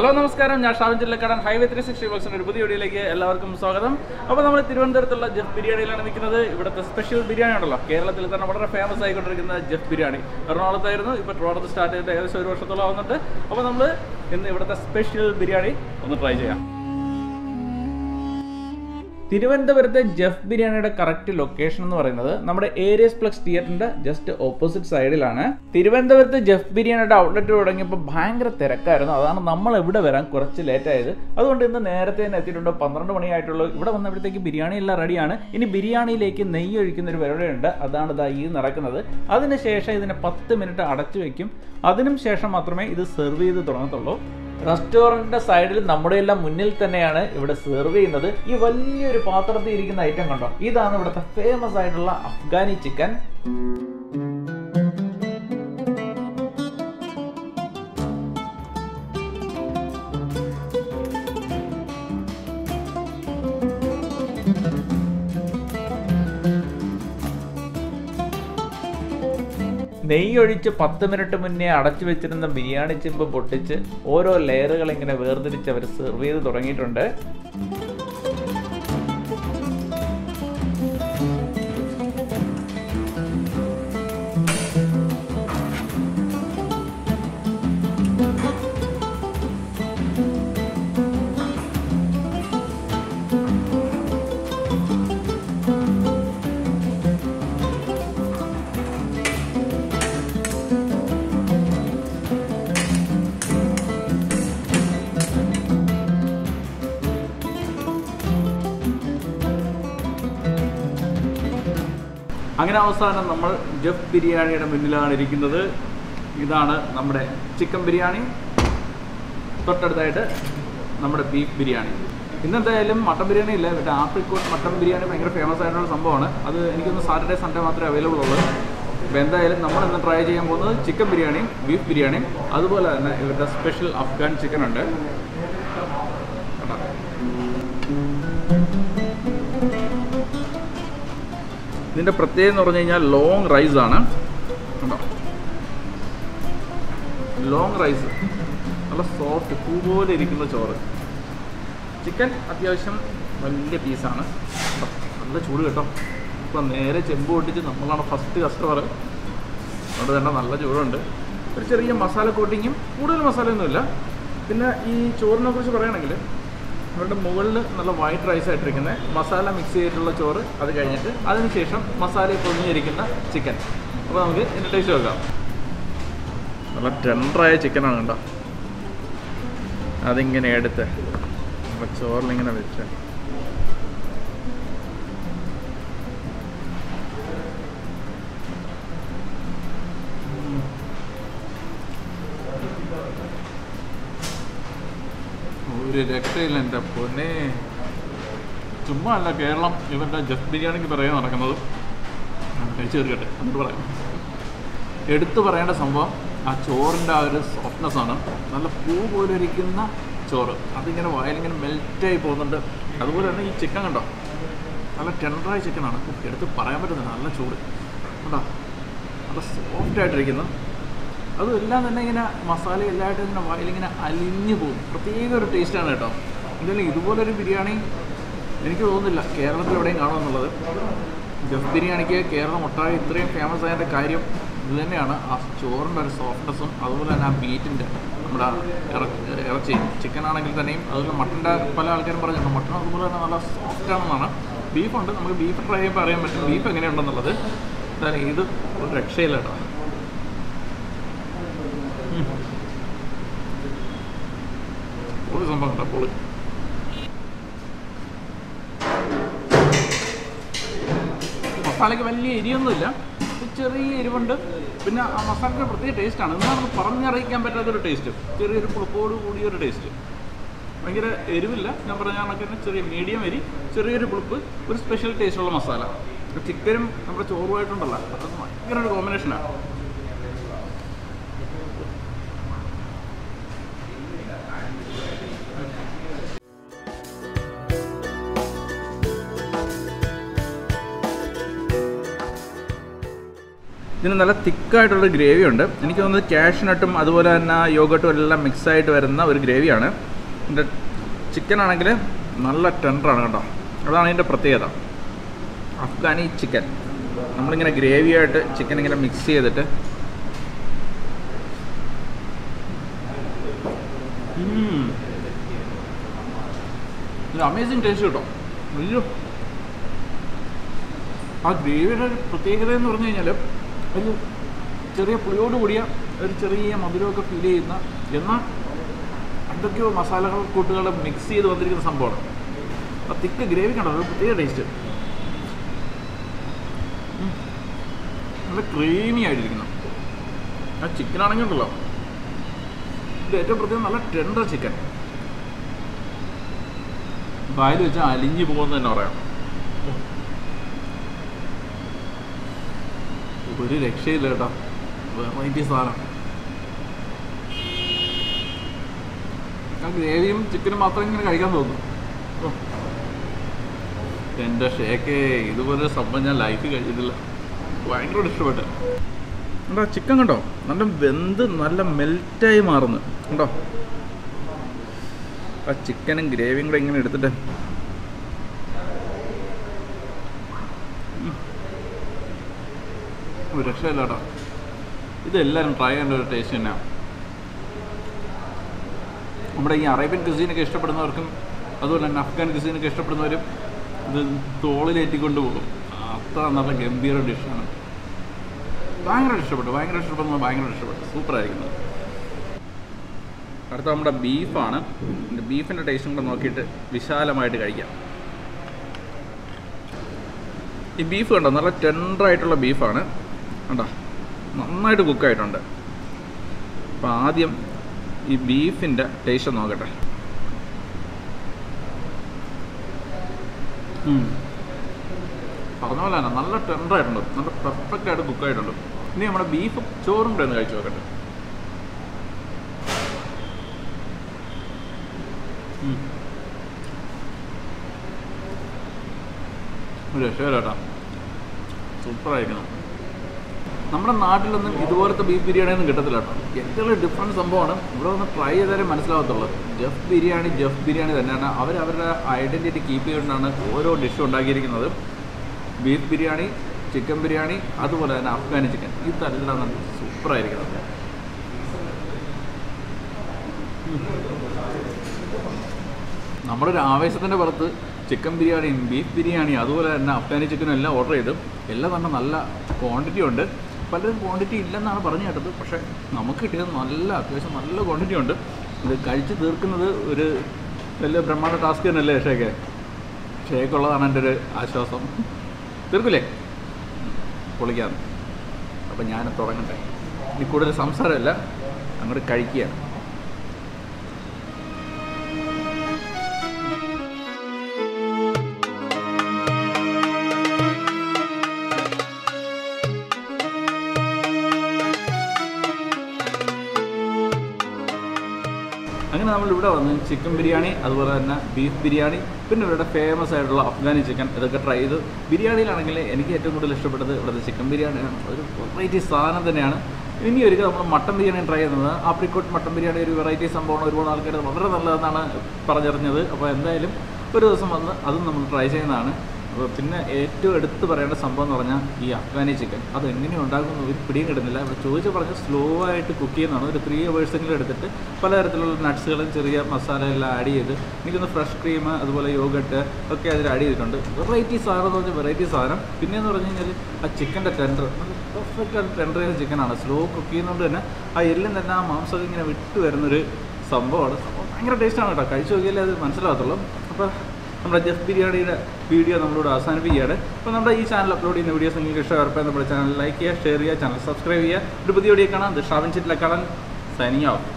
Hello നമസ്കാരം ഞാൻ Shavin Jillakkadan highway three sixty ബോക്സിൻ്റെ ഒരു പുതിയ വീഡിയോയിലേക്ക് എല്ലാവർക്കും സ്വാഗതം അപ്പോൾ നമ്മൾ തിരുവനന്തപുരത്തുള്ള ജെഫ് ബിരിയാണിയിലാണ് നിൽക്കുന്നത് ഇവിടുത്തെ സ്പെഷ്യൽ ബിരിയാണി ഉണ്ടല്ലോ കേരളത്തിൽ തന്നെ വളരെ ഫേമസ് ആയിക്കൊണ്ടിരിക്കുന്ന ജെഫ് ബിരിയാണി എറണാകുളത്തായിരുന്നു ഇപ്പോൾ ട്രോളത്ത് സ്റ്റാർട്ട് ചെയ്തിട്ട് ഏകദേശം ഒരു വർഷത്തോളം ആവുന്നുണ്ട് അപ്പോൾ നമ്മൾ ഇന്ന് ഇവിടുത്തെ സ്പെഷ്യൽ ബിരിയാണി ഒന്ന് ട്രൈ ചെയ്യാം തിരുവനന്തപുരത്തെ ജെഫ് ബിരിയാണിയുടെ കറക്റ്റ് ലൊക്കേഷൻ എന്ന് പറയുന്നത് നമ്മുടെ ഏരിയസ് പ്ലക്സ് തിയേറ്ററിന്റെ ജസ്റ്റ് ഓപ്പോസിറ്റ് സൈഡിലാണ് തിരുവനന്തപുരത്ത് ജെഫ് ബിരിയാണിയുടെ ഔട്ട്ലെറ്റ് തുടങ്ങിയപ്പോൾ ഭയങ്കര തിരക്കായിരുന്നു അതാണ് നമ്മൾ ഇവിടെ വരാൻ കുറച്ച് ലേറ്റ് ആയത് അതുകൊണ്ട് ഇന്ന് നേരത്തെ തന്നെ എത്തിയിട്ടുണ്ട് പന്ത്രണ്ട് മണിയായിട്ടുള്ളൂ ഇവിടെ വന്നപ്പോഴത്തേക്ക് ബിരിയാണി എല്ലാം റെഡിയാണ് ഇനി ബിരിയാണിയിലേക്ക് നെയ്യ് ഒഴിക്കുന്ന ഒരു പരിപാടിയുണ്ട് അതാണ് ഇതാ ഈ നടക്കുന്നത് അതിനുശേഷം ഇതിനെ പത്ത് മിനിറ്റ് അടച്ചു വെക്കും അതിനും ശേഷം മാത്രമേ ഇത് സെർവ് ചെയ്ത് തുടങ്ങത്തുള്ളൂ റെസ്റ്റോറൻറ്റിന്റെ സൈഡിൽ നമ്മുടെ എല്ലാം മുന്നിൽ തന്നെയാണ് ഇവിടെ സെർവ് ചെയ്യുന്നത് ഈ വലിയൊരു പാത്രത്തിൽ ഇരിക്കുന്ന ഐറ്റം കണ്ടോ ഇതാണ് ഇവിടുത്തെ ഫേമസ് ആയിട്ടുള്ള അഫ്ഗാനി ചിക്കൻ നെയ്യൊഴിച്ച് പത്ത് മിനിറ്റ് മുന്നേ അടച്ചു വെച്ചിരുന്ന ബിരിയാണി ചെമ്പ് പൊട്ടിച്ച് ഓരോ ലെയറുകൾ ഇങ്ങനെ വേർതിരിച്ച് അവർ സെർവ് ചെയ്ത് തുടങ്ങിയിട്ടുണ്ട് അങ്ങനെ അവസാനം നമ്മൾ ജഫ് ബിരിയാണിയുടെ മുന്നിലാണ് ഇരിക്കുന്നത് ഇതാണ് നമ്മുടെ ചിക്കൻ ബിരിയാണി തൊട്ടടുത്തായിട്ട് നമ്മുടെ ബീഫ് ബിരിയാണി ഇന്നെന്തായാലും മട്ടൻ ബിരിയാണി ഇല്ല മറ്റേ ആപ്രിക്കോട്ട് മട്ടൻ ബിരിയാണി ഭയങ്കര ഫേമസ് ആയിട്ടുള്ള സംഭവമാണ് അത് എനിക്കൊന്ന് സാറ്റർഡേ സൺഡേ മാത്രമേ അവൈലബിൾ ഉള്ളൂ അപ്പോൾ എന്തായാലും നമ്മൾ ഇന്ന് ട്രൈ ചെയ്യാൻ പോകുന്നത് ചിക്കൻ ബിരിയാണിയും ബീഫ് ബിരിയാണിയും അതുപോലെ തന്നെ ഇവരുടെ സ്പെഷ്യൽ അഫ്ഗാൻ ചിക്കൻ ഉണ്ട് കണ്ടോ? ഇതിൻ്റെ പ്രത്യേകത എന്ന് പറഞ്ഞു കഴിഞ്ഞാൽ ലോങ് റൈസ് ആണ് കണ്ടോ ലോങ് റൈസ് നല്ല സോഫ്റ്റ് പൂ പോലെ ഇരിക്കുന്ന ചോറ് ചിക്കൻ അത്യാവശ്യം വലിയ പീസാണ് കണ്ടോ? നല്ല ചൂട് കേട്ടോ ഇപ്പം നേരെ ചെമ്പ് പൊട്ടിച്ച് നമ്മളാണ് ഫസ്റ്റ് കസ്റ്റമർ അതുകൊണ്ട് തന്നെ നല്ല ചൂടുണ്ട് ഒരു ചെറിയ മസാല കോട്ടിങ്ങും കൂടുതൽ മസാലയൊന്നുമില്ല പിന്നെ ഈ ചോറിനെ കുറിച്ച് പറയുകയാണെങ്കിൽ അവരുടെ മുകളിൽ നല്ല വൈറ്റ് റൈസ് ആയിട്ടിരിക്കുന്നത് മസാല മിക്സ് ചെയ്തിട്ടുള്ള ചോറ് അത് കഴിഞ്ഞിട്ട് അതിനുശേഷം മസാല പൊതിഞ്ഞിരിക്കുന്ന ചിക്കൻ അപ്പോൾ നമുക്ക് ഇതിൻ്റെ ടേസ്റ്റ് നോക്കാം നല്ല ടെൻഡറായ ചിക്കനാണ് കണ്ടോ അതിങ്ങനെ എടുത്ത് നമ്മുടെ ചോറിലിങ്ങനെ വെച്ച് ഒരു രക്ഷയില്ല എൻ്റെ പൊന്നെ ചുമ്മാ അല്ല കേരളം ഇവരുടെ ജഫ് ബിരിയാണിക്ക് പറയാൻ നടക്കുന്നത് കഴിച്ചു തീർക്കട്ടെ എന്നിട്ട് പറയാം എടുത്തു പറയേണ്ട സംഭവം ആ ചോറിൻ്റെ ആ ഒരു സോഫ്റ്റ്നെസ് ആണ് നല്ല പൂ പോലെ ഇരിക്കുന്ന ചോറ് അതിങ്ങനെ വായിലിങ്ങനെ മെൽറ്റായി പോകുന്നുണ്ട് അതുപോലെ തന്നെ ഈ ചിക്കൻ കണ്ടോ നല്ല ടെൻഡറായ ചിക്കനാണ് എടുത്ത് പറയാൻ പറ്റുന്നില്ല നല്ല ചൂട് കണ്ടോ നല്ല സോഫ്റ്റ് ആയിട്ടിരിക്കുന്നു അതും എല്ലാം തന്നെ ഇങ്ങനെ മസാല എല്ലായിട്ടും ഇങ്ങനെ വായിലിങ്ങനെ അലിഞ്ഞു പോകും പ്രത്യേക ഒരു ടേസ്റ്റാണ് കേട്ടോ എന്തായാലും ഇതുപോലൊരു ബിരിയാണി എനിക്ക് തോന്നുന്നില്ല കേരളത്തിൽ എവിടെയും കാണുമെന്നുള്ളത് ജഫ് ബിരിയാണിക്ക് കേരളം ഒട്ടാകെ ഇത്രയും ഫേമസ് ആയതിൻ്റെ കാര്യം ഇത് തന്നെയാണ് ആ ചോറിൻ്റെ ഒരു സോഫ്റ്റ്നെസ്സും അതുപോലെ തന്നെ ആ ബീറ്റിൻ്റെ നമ്മുടെ ആ ഇറച്ചി ഇറച്ചി ചിക്കൻ ആണെങ്കിൽ തന്നെയും അതുപോലെ മട്ടൻ്റെ പല ആൾക്കാരും പറഞ്ഞിട്ടുണ്ട് മട്ടൺ അതുപോലെ തന്നെ നല്ല സോഫ്റ്റ് ആണെന്നാണ് ബീഫുണ്ട് നമുക്ക് ബീഫ് ട്രൈ ചെയ്യുമ്പോൾ അറിയാൻ പറ്റും ബീഫ് എങ്ങനെയുണ്ടെന്നുള്ളത് എന്തായാലും ഇത് ഒരു രക്ഷയില്ല കേട്ടോ പൊളി സംഭവം കേട്ടോ പൊളി മസാലയ്ക്ക് വലിയ എരിയൊന്നുമില്ല ഒരു ചെറിയ എരിവുണ്ട് പിന്നെ ആ മസാലയ്ക്ക് പ്രത്യേക ടേസ്റ്റാണ് എന്നാൽ നമുക്ക് പറഞ്ഞറിയിക്കാൻ പറ്റാത്തൊരു ടേസ്റ്റ് ചെറിയൊരു പുളിപ്പോട് കൂടിയൊരു ടേസ്റ്റ് ഭയങ്കര എരിവില്ല ഞാൻ പറഞ്ഞ കണക്ക് തന്നെ ചെറിയ മീഡിയം എരി ചെറിയൊരു പുളിപ്പ് ഒരു സ്പെഷ്യൽ ടേസ്റ്റുള്ള മസാല ചിക്കനും നമ്മുടെ ചോറുമായിട്ടുണ്ടല്ലോ അത് ഭയങ്കര ഒരു കോമ്പിനേഷനാണ് ഇതിന് നല്ല തിക്കായിട്ടുള്ള ഗ്രേവി ഉണ്ട് എനിക്ക് തോന്നുന്നത് കാഷ്നട്ടും അതുപോലെ തന്നെ യോഗട്ടും എല്ലാം മിക്സ് ആയിട്ട് വരുന്ന ഒരു ഗ്രേവിയാണ് ഇതിൻ്റെ ചിക്കൻ ആണെങ്കിൽ നല്ല ടെൻഡറാണ് കേട്ടോ അതാണ് ഇതിൻ്റെ പ്രത്യേകത അഫ്ഗാനി ചിക്കൻ നമ്മളിങ്ങനെ ഗ്രേവിയായിട്ട് ചിക്കൻ ഇങ്ങനെ മിക്സ് ചെയ്തിട്ട് ഉം. ഒരു അമേസിങ് ടേസ്റ്റ് കേട്ടോ അയ്യോ ആ ഗ്രേവിയുടെ ഒരു പ്രത്യേകത എന്ന് പറഞ്ഞു കഴിഞ്ഞാൽ ഒരു ചെറിയ പുളിയോട് കൂടിയ ഒരു ചെറിയ മധുരമൊക്കെ ഫീൽ ചെയ്യുന്ന എന്നാൽ എന്തൊക്കെയോ മസാലകൾ കൂട്ടുകൾ മിക്സ് ചെയ്ത് വന്നിരിക്കുന്ന സംഭവമാണ് ആ തിക്ക് ഗ്രേവി കണ്ടോ ഒരു പ്രത്യേക ടേസ്റ്റ് നല്ല ക്രീമി ആയിട്ടിരിക്കുന്നു ആ ചിക്കൻ ആണെങ്കിൽ ഉണ്ടല്ലോ ഇത് ഏറ്റവും പ്രത്യേകം നല്ല ടെൻഡർ ചിക്കൻ വായിൽ വെച്ചാൽ അലിഞ്ഞു പോകുന്ന തന്നെ പറയാം ഒരു രക്ഷയില്ല കേട്ടോ വെറൈറ്റി സാധനം ആ ഗ്രേവിയും ചിക്കനും മാത്രം ഇങ്ങനെ കഴിക്കാൻ തോന്നുന്നു ഓ. എൻ്റെ ഷേക്കേ ഇതുപോലെ സംഭവം ഞാൻ ലൈഫ് കഴിച്ചിട്ടില്ല ഭയങ്കര ഇഷ്ടപ്പെട്ട് കണ്ടോ ചിക്കൻ കണ്ടോ നല്ല വെന്ത് നല്ല മെൽറ്റായി മാറുന്നു കണ്ടോ ആ ചിക്കനും ഗ്രേവിയും കൂടെ ഇങ്ങനെ എടുത്തിട്ട് ഉം. ഒരു രക്ഷയില്ല കേട്ടോ ഇതെല്ലാവരും ട്രൈ ചെയ്യേണ്ട ഒരു ടേസ്റ്റ് തന്നെയാണ് നമ്മുടെ ഈ അറേബ്യൻ cuisine-ഒക്കെ ഇഷ്ടപ്പെടുന്നവർക്കും അതുപോലെ തന്നെ അഫ്ഗാൻ cuisine-ഒക്കെ ഇഷ്ടപ്പെടുന്നവരും ഇത് തോളിലേറ്റിക്കൊണ്ട് പോകും അത്ര നല്ല ഗംഭീര ഡിഷാണ് ഭയങ്കര ഇഷ്ടപ്പെട്ടു ഭയങ്കര ഇഷ്ടപ്പെടുന്നത് ഭയങ്കര ഇഷ്ടപ്പെട്ടു സൂപ്പറായിരിക്കുന്നത് അടുത്ത നമ്മുടെ ബീഫാണ് ബീഫിൻ്റെ ടേസ്റ്റും കൂടെ നോക്കിയിട്ട് വിശാലമായിട്ട് കഴിക്കാം ഈ ബീഫ് കണ്ടോ നല്ല ടെൻഡറായിട്ടുള്ള ബീഫാണ് കണ്ടോ നന്നായിട്ട് കുക്കായിട്ടുണ്ട് അപ്പോൾ ആദ്യം ഈ ബീഫിൻ്റെ ടേസ്റ്റ് നോക്കട്ടെ ഉം. പറഞ്ഞ പോലെ തന്നെ നല്ല ടെൻഡറായിട്ടുണ്ട് നല്ല പെർഫെക്റ്റ് ആയിട്ട് കുക്കായിട്ടുണ്ട് ഇനി നമ്മുടെ ബീഫ് ചോറും കൂടെ ഒന്ന് കഴിച്ചു നോക്കട്ടെ ഉം. ഒരു രക്ഷയില്ല കേട്ടോ സൂപ്പറായിരിക്കണം നമ്മുടെ നാട്ടിലൊന്നും ഇതുപോലത്തെ ബീഫ് ബിരിയാണി ഒന്നും കിട്ടത്തില്ല കേട്ടോ എന്തൊരു ഡിഫറെൻറ്റ് സംഭവമാണ് ഇവിടെ ഒന്ന് ട്രൈ ചെയ്താലേ മനസ്സിലാവത്തുള്ളൂ ജഫ് ബിരിയാണി ജഫ് ബിരിയാണി തന്നെയാണ് അവർ അവരുടെ ഐഡൻറ്റിറ്റി കീപ്പ് ചെയ്തുകൊണ്ടാണ് ഓരോ ഡിഷും ഉണ്ടാക്കിയിരിക്കുന്നത് ബീഫ് ബിരിയാണി ചിക്കൻ ബിരിയാണി അതുപോലെ തന്നെ അഫ്ഗാനി ചിക്കൻ ഇതെല്ലാം നല്ല സൂപ്പറായിരിക്കുന്നത് നമ്മുടെ ഒരു ആവേശത്തിൻ്റെ പുറത്ത് ചിക്കൻ ബിരിയാണിയും ബീഫ് ബിരിയാണി അതുപോലെ തന്നെ അഫ്ഗാനി ചിക്കനും എല്ലാം ഓർഡർ ചെയ്ത് എല്ലാം തന്നെ നല്ല ക്വാണ്ടിറ്റി ഉണ്ട് പലരും ക്വാണ്ടിറ്റി ഇല്ലെന്നാണ് പറഞ്ഞു കേട്ടത് പക്ഷേ നമുക്ക് കിട്ടിയത് നല്ല അത്യാവശ്യം നല്ല ക്വാണ്ടിറ്റി ഉണ്ട് ഇത് കഴിച്ച് തീർക്കുന്നത് ഒരു വലിയ ബ്രഹ്മാണ്ഡ ടാസ്ക് തന്നെയല്ലേ ഷേക്ക് ഷേക്കുള്ളതാണ് എൻ്റെ ഒരു ആശ്വാസം തീർക്കില്ലേ പൊളിക്കാം അപ്പം ഞാൻ തുടങ്ങട്ടെ ഇനി കൂടുതൽ സംസാരമല്ല അങ്ങോട്ട് കഴിക്കുകയാണ് അങ്ങനെ നമ്മൾ ഇവിടെ വന്ന് ചിക്കൻ ബിരിയാണി അതുപോലെ തന്നെ ബീഫ് ബിരിയാണി പിന്നെ ഇവരുടെ ഫേമസ് ആയിട്ടുള്ള അഫ്ഗാനി ചിക്കൻ ഇതൊക്കെ ട്രൈ ചെയ്തു ബിരിയാണിയിലാണെങ്കിൽ എനിക്ക് ഏറ്റവും കൂടുതൽ ഇഷ്ടപ്പെട്ടത് ഇവിടുത്തെ ചിക്കൻ ബിരിയാണിയാണ് ഒരു വെറൈറ്റി സാധനം തന്നെയാണ് ഇനി ഒരിക്കൽ നമ്മൾ മട്ടൻ ബിരിയാണി ട്രൈ ചെയ്യുന്നത് ആപ്രിക്കോട്ട് മട്ടൻ ബിരിയാണി ഒരു വെറൈറ്റി സംഭവമാണ് ഒരുപാട് ആൾക്കാർ വളരെ നല്ലതെന്നാണ് പറഞ്ഞറിഞ്ഞത് അപ്പോൾ എന്തായാലും ഒരു ദിവസം വന്ന് അതും നമ്മൾ ട്രൈ ചെയ്യുന്നതാണ് അപ്പോൾ പിന്നെ ഏറ്റവും എടുത്ത് പറയേണ്ട സംഭവം എന്ന് പറഞ്ഞാൽ ഈ അഫ്ഗാനി ചിക്കൻ അത് എങ്ങനെ ഉണ്ടാകുമെന്ന് ഒരു പിടിയും കിട്ടുന്നില്ല ഇവിടെ ചോദിച്ച് പറഞ്ഞ് സ്ലോ ആയിട്ട് കുക്ക് ചെയ്യുന്നതാണ് ഒരു ത്രീ അവേഴ്സെങ്കിലും എടുത്തിട്ട് പലതരത്തിലുള്ള നട്ട്സുകളും ചെറിയ മസാല എല്ലാം ആഡ് ചെയ്ത് എനിക്കൊന്ന് ഫ്രഷ് ക്രീം അതുപോലെ യോഗട്ട് ഒക്കെ അതിൽ ആഡ് ചെയ്തിട്ടുണ്ട് വെറൈറ്റി സാധനം എന്ന് പറഞ്ഞാൽ വെറൈറ്റി സാധനം പിന്നെയെന്ന് പറഞ്ഞു കഴിഞ്ഞാൽ ആ ചിക്കൻ്റെ ടെൻഡർ പെർഫെക്റ്റ് ആയിട്ട് ടെൻഡർ ചെയ്ത ചിക്കനാണ് സ്ലോ കുക്ക് ചെയ്യുന്നതുകൊണ്ട് തന്നെ ആ എല്ലും തന്നെ ആ മാംസം ഇങ്ങനെ വിട്ട് വരുന്നൊരു സംഭവമാണ് സംഭവം ഭയങ്കര ടേസ്റ്റാണ് കേട്ടോ കഴിച്ചു നോക്കിയാലേ അത് മനസ്സിലാകത്തുള്ളൂ അപ്പോൾ നമ്മുടെ ജഫ് ബിരിയാണിയുടെ വീഡിയോ നമ്മളിവിടെ അവസാനിപ്പിക്കുകയാണ് അപ്പോൾ നമ്മുടെ ഈ ചാനൽ അപ്ലോഡ് ചെയ്യുന്ന വീഡിയോസ് നിങ്ങൾക്ക് ഇഷ്ടമായപ്പോൾ നമ്മുടെ ചാനൽ ലൈക്ക് ചെയ്യുക ഷെയർ ചെയ്യുക ചാനൽ സബ്സ്ക്രൈബ് ചെയ്യുക ഒരു പുതിയ വീഡിയോ കാണാം ഇത് ഷാവിൻ ചിറ്റിലെ കാണാൻ സൈനിങ് ഓഫ്